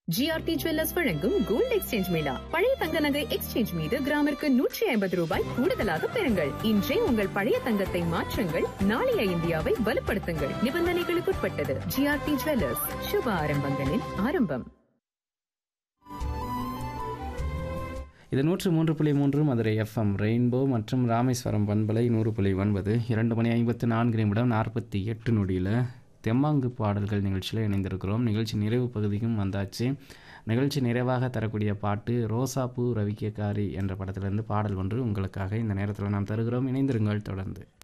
GRT jewellers வழங்கும் gold exchange mela பழைய தங்க நகை எக்ஸ்சேஞ்ச் மீது கிராமிற்கு நூற்றி ஐம்பது ரூபாய் கூடுதலாக பெறுங்கள் இன்றே உங்கள் பழைய தங்கத்தை மாற்றுங்கள் நாளைய இந்தியாவை வலுப்படுத்துங்கள் நிபந்தனைகளுக்குட்பட்டது ஜிஆர்டி ஜுவல்லர்ஸ் சுப ஆரம்பங்களின் ஆரம்பம் இது நூற்று மூன்று புள்ளி மூன்று மதுரை எஃப்எம் ரெயின்போ மற்றும் ராமேஸ்வரம் பண்பலை நூறு புள்ளி ஒன்பது இரண்டு மணி ஐம்பத்து நான்கு நிமிடம் நாற்பத்தி எட்டு நொடியில் தெம்மாங்கு பாடல்கள் நிகழ்ச்சியில் இணைந்திருக்கிறோம் நிகழ்ச்சி நிறைவு பகுதிக்கும் வந்தாச்சு நிகழ்ச்சி நிறைவாக தரக்கூடிய பாட்டு ரோசாப்பூ ரவிக்கேக்காரி என்ற படத்திலிருந்து பாடல் ஒன்று உங்களுக்காக இந்த நேரத்தில் நாம் தருகிறோம் இணைந்திருங்கள் தொடர்ந்து